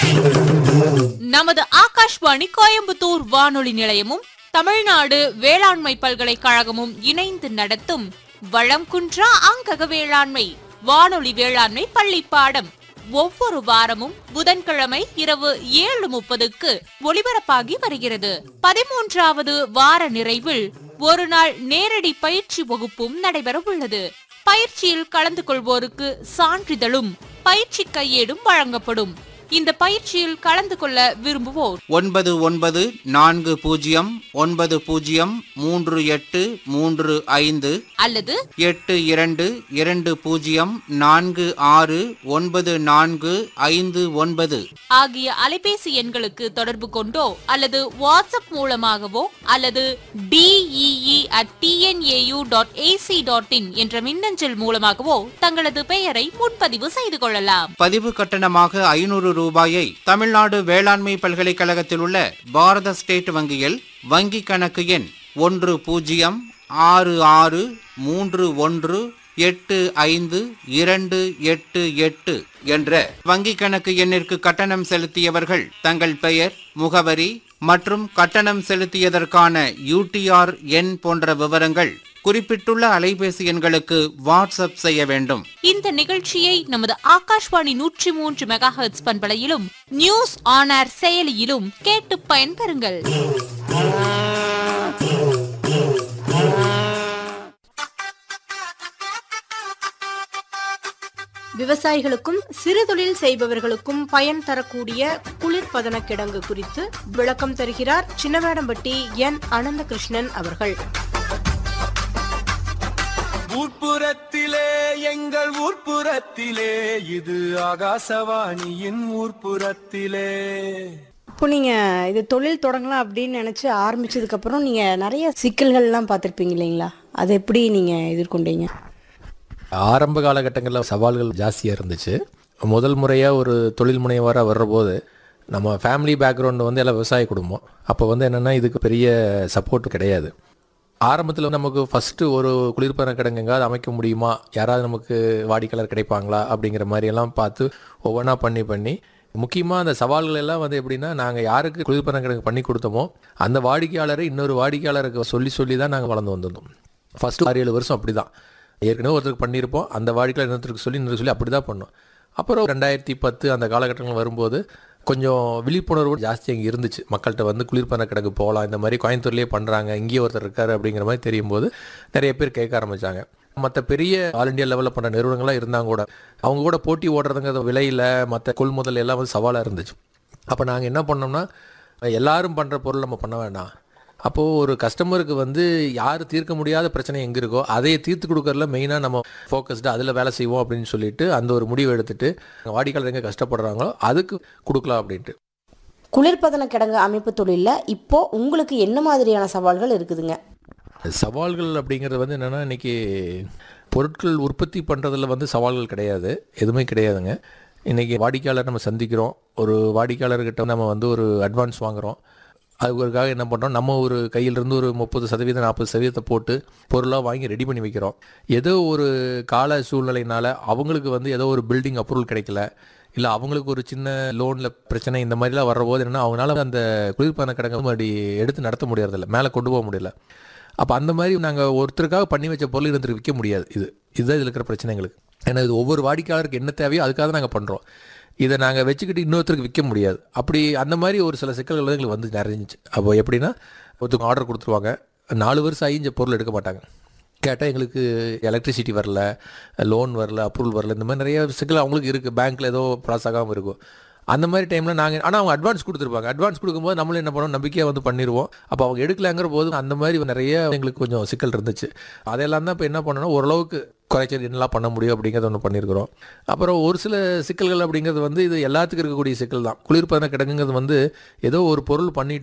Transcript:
நமது ஆகாஷ்வாணி கோயம்புத்தூர் வானொலி நிலையமும் தமிழ்நாடு வேளாண்மை பல்கலைக்கழகமும் இணைந்து நடத்தும் வளம் குன்றா அங்கக வேளாண்மை வானொலி வேளாண்மை பள்ளி பாடம் ஒவ்வொரு வாரமும் புதன்கிழமை இரவு ஏழு முப்பதுக்கு ஒளிபரப்பாகி வருகிறது பதிமூன்றாவது வார நிறைவில் ஒரு நாள் நேரடி பயிற்சி வகுப்பும் நடைபெற உள்ளது பயிற்சியில் கலந்து கொள்வோருக்கு சான்றிதழும் பயிற்சி கையேடும் வழங்கப்படும் இந்த பயிற்சியில் கலந்து கொள்ள விரும்புவோர் ஒன்பது ஒன்பது நான்கு பூஜ்ஜியம் ஒன்பது பூஜ்ஜியம் மூன்று எட்டு மூன்று ஐந்து அல்லது எட்டு இரண்டு இரண்டு பூஜ்ஜியம் நான்கு ஆறு ஒன்பது நான்கு ஐந்து ஒன்பது ஆகிய அலைபேசி எண்களுக்கு தொடர்பு கொண்டோ அல்லது வாட்ஸ்அப் மூலமாகவோ அல்லது DEE at TNAU dot AC dot in என்ற மின்னஞ்சல் மூலமாகவோ தங்களது பெயரை முன்பதிவு செய்து கொள்ளலாம் பதிவு கட்டணமாக ஐநூறு ரூபாயை தமிழ்நாடு வேளாண்மை பல்கலைக்கழகத்தில் உள்ள பாரத ஸ்டேட் வங்கியில் வங்கி கணக்கு எண் ஒன்று பூஜ்ஜியம் ஆறு ஆறு மூன்று ஒன்று எட்டு ஐந்து இரண்டு எட்டு எட்டு என்ற வங்கி கணக்கு எண்ணிற்கு கட்டணம் செலுத்தியவர்கள் தங்கள் பெயர் முகவரி மற்றும் கட்டணம் செலுத்தியதற்கான யூடிஆர் எண் போன்ற விவரங்கள் குறிப்பிட்டுள்ள அலைபேசி எண்களுக்கு வாட்ஸ்அப் செய்ய வேண்டும் இந்த நிகழ்ச்சியை நமது ஆகாஷ்வாணி நூற்றி மூன்று மெகா ஹெர்ட்ஸ் பண்பலையிலும் நியூஸ் ஆன் ஏர் செயலியிலும் கேட்டு பயன்பெறுங்கள் விவசாயிகளுக்கும் சிறு தொழில் செய்பவர்களுக்கும் பயன் தரக்கூடிய குளிர்பதன கிடங்கு குறித்து விளக்கம் தருகிறார் சின்னவேடம்பட்டி என் அனந்தகிருஷ்ணன் அவர்கள் ஊர்ப்புறத்திலே எங்கள் ஊர்ப்புறத்திலே இது ஆகாசவாணியின் ஊர்ப்புறத்திலே இப்போ நீங்கள் இது தொழில் தொடங்கலாம் அப்படின்னு நினச்சி ஆரம்பிச்சதுக்கப்புறம் நீங்கள் நிறைய சிக்கல்கள்லாம் பார்த்துருப்பீங்க இல்லைங்களா அதை எப்படி நீங்கள் எதிர்கொண்டீங்க ஆரம்ப காலகட்டங்களில் சவால்கள் ஜாஸ்தியாக இருந்துச்சு முதல் முறையாக ஒரு தொழில் முனைவராக வர்றபோது நம்ம ஃபேமிலி பேக்ரவுண்டு வந்து எல்லாம் விவசாய குடும்பம் அப்போ வந்து என்னென்னா இதுக்கு பெரிய சப்போர்ட் கிடையாது ஆரம்பத்தில் நமக்கு ஃபஸ்ட்டு ஒரு குளிர்பதன கிடங்கு எங்காவது அமைக்க முடியுமா யாராவது நமக்கு வாடிக்கையாளர் கிடைப்பாங்களா அப்படிங்கிற மாதிரியெல்லாம் பார்த்து ஒவ்வொன்றா பண்ணி பண்ணி முக்கியமாக அந்த சவால்கள் எல்லாம் வந்து எப்படின்னா நாங்கள் யாருக்கு குளிர்பதன கிடங்கு பண்ணி கொடுத்தோமோ அந்த வாடிக்கையாளரை இன்னொரு வாடிக்கையாளருக்கு சொல்லி சொல்லி தான் நாங்கள் வளர்ந்து வந்திருந்தோம் ஃபஸ்ட்டு ஆறு ஏழு வருஷம் அப்படி தான் ஏற்கனவே ஒருத்தருக்கு பண்ணியிருப்போம் அந்த வாடிக்கையாளர் இன்னொருத்தருக்கு சொல்லி இன்னொரு சொல்லி அப்படி தான் பண்ணோம் அப்புறம் ரெண்டாயிரத்தி பத்து அந்த காலகட்டங்கள் வரும்போது கொஞ்சம் விழிப்புணர்வு ஜாஸ்தி அங்கே இருந்துச்சு மக்கள்கிட்ட வந்து குளிர்பதன கிடங்கு போகலாம் இந்த மாதிரி கோயம்புத்தூர்லேயே பண்ணுறாங்க இங்கேயே ஒருத்தர் இருக்காரு அப்படிங்கிற மாதிரி தெரியும் போது நிறைய பேர் கேட்க ஆரம்பித்தாங்க மற்ற பெரிய ஆல் இண்டியா லெவலில் பண்ணுற நிறுவனங்கள்லாம் இருந்தாங்க கூட அவங்க கூட போட்டி ஓடுறதுங்கிறது விலையில் மற்ற கொள்முதல் எல்லாம் வந்து சவாலாக இருந்துச்சு அப்போ நாங்கள் என்ன பண்ணோம்னா எல்லாரும் பண்ணுற பொருள் நம்ம பண்ண வேண்டாம் அப்போது ஒரு கஸ்டமருக்கு வந்து யார் தீர்க்க முடியாத பிரச்சனை எங்கே இருக்கோ அதை தீர்த்து கொடுக்கறதுல மெயினாக நம்ம ஃபோக்கஸ்டு அதில் வேலை செய்வோம் அப்படின்னு சொல்லிட்டு அந்த ஒரு முடிவு எடுத்துட்டு வாடிக்கையாளர் எங்கே கஷ்டப்படுறாங்களோ அதுக்கு கொடுக்கலாம் அப்படின்ட்டு குளிர்பதன கிடங்கு அமைப்பு தொழிலில் இப்போ உங்களுக்கு என்ன மாதிரியான சவால்கள் இருக்குதுங்க சவால்கள் அப்படிங்கிறது வந்து என்னென்னா இன்றைக்கி பொருட்கள் உற்பத்தி பண்ணுறதுல வந்து சவால்கள் கிடையாது எதுவுமே கிடையாதுங்க இன்றைக்கி வாடிக்கையாளர் நம்ம சந்திக்கிறோம் ஒரு வாடிக்கையாளர்கிட்ட நம்ம வந்து ஒரு அட்வான்ஸ் வாங்குகிறோம் அதுக்காக என்ன பண்ணுறோம் நம்ம ஒரு கையிலிருந்து ஒரு முப்பது சதவீதம் நாற்பது சதவீதத்தை போட்டு பொருளாக வாங்கி ரெடி பண்ணி வைக்கிறோம் ஏதோ ஒரு கால சூழ்நிலையினால அவங்களுக்கு வந்து ஏதோ ஒரு பில்டிங் அப்ரூவல் கிடைக்கல இல்லை அவங்களுக்கு ஒரு சின்ன லோனில் பிரச்சனை இந்த மாதிரிலாம் வர்றபோது என்னன்னா அவங்களால அந்த குளிர்பான கிடங்கு மறுபடி எடுத்து நடத்த முடியறதில்ல மேலே கொண்டு போக முடியல அப்போ அந்த மாதிரி நாங்கள் ஒருத்தருக்காக பண்ணி வச்ச பொருள் இருந்துட்டு விற்க முடியாது இது இதுதான் இதில் இருக்கிற பிரச்சனை எங்களுக்கு ஏன்னா இது ஒவ்வொரு வாடிக்கையாளருக்கு என்ன தேவையோ அதுக்காக தான் நாங்கள் பண்ணுறோம் இதை நாங்கள் வச்சுக்கிட்டு இன்னொருத்தருக்கு விற்க முடியாது அப்படி அந்த மாதிரி ஒரு சில சிக்கல்கள் வந்து எங்களுக்கு வந்து நிறைஞ்சிச்சு அப்போ எப்படின்னா ஒருத்தவங்க ஆர்டர் கொடுத்துருவாங்க நாலு வருஷம் ஆகி இந்த பொருள் எடுக்க மாட்டாங்க கேட்டால் எங்களுக்கு எலக்ட்ரிசிட்டி வரல லோன் வரல அப்ரூவல் வரல இந்த மாதிரி நிறைய சிக்கல் அவங்களுக்கு இருக்குது பேங்க்கில் ஏதோ ப்ராஸ் ஆகாமல் இருக்கும் அந்த மாதிரி டைமில் நாங்கள் ஆனால் அவங்க அட்வான்ஸ் கொடுத்துருப்பாங்க அட்வான்ஸ் கொடுக்கும்போது நம்மளும் என்ன பண்ணுவோம் நம்பிக்கையாக வந்து பண்ணிடுவோம் அப்போ அவங்க எடுக்கலங்கிற போது அந்த மாதிரி நிறைய எங்களுக்கு கொஞ்சம் சிக்கல் இருந்துச்சு அதெல்லாம் தான் இப்போ என்ன பண்ணணும் ஓரளவுக்கு குறைச்சல் என்னெல்லாம் பண்ண முடியும் அப்படிங்கிறத ஒன்று பண்ணியிருக்கிறோம் அப்புறம் ஒரு சில சிக்கல்கள் அப்படிங்கிறது வந்து இது எல்லாத்துக்கும் இருக்கக்கூடிய சிக்கல் தான் குளிர்பதன கிடங்குங்கிறது வந்து ஏதோ ஒரு பொருள் பண்ணிட்டு